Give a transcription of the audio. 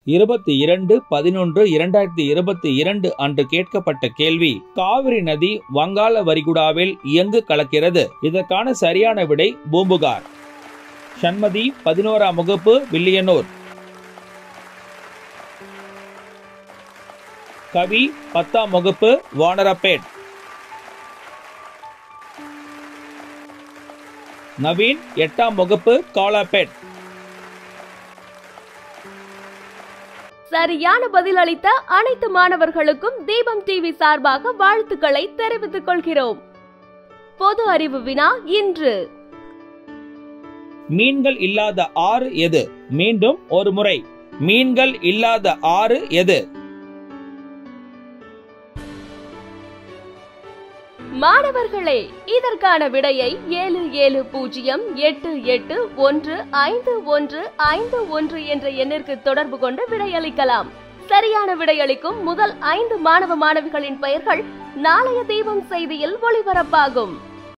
இருபத்தி இரண்டு பதினொன்று இரண்டாயிரத்தி இருபத்தி இரண்டு அன்று கேட்கப்பட்ட கேள்வி காவிரி நதி வங்காள வரிகுடாவில் எங்கு கலக்கிறது இதற்கான சரியான விடை பூம்புகார் சண்மதி பதினோராம் வகுப்பு வில்லியனூர் கவி பத்தாம் வகுப்பு வானரப்பேட் நவீன் எட்டாம் வகுப்பு காலாப்பேட் சரியான பதில் அளித்த அனைத்து மாணவர்களுக்கும் தீபம் டிவி சார்பாக வாழ்த்துக்களை தெரிவித்துக் கொள்கிறோம் பொது அறிவு வினா இன்று மீன்கள் இல்லாத ஆறு எது மீண்டும் ஒரு முறை மீன்கள் இல்லாத ஆறு எது மாணவர்களே இதற்கான விடையை ஏழு ஏழு பூஜ்ஜியம் எட்டு எட்டு ஒன்று ஐந்து ஒன்று ஐந்து ஒன்று என்ற எண்ணிற்கு தொடர்பு கொண்டு விடையளிக்கலாம் சரியான விடையளிக்கும் முதல் ஐந்து மாணவ மாணவிகளின் பெயர்கள் நாளைய தீபம் செய்தியில் ஒளிபரப்பாகும்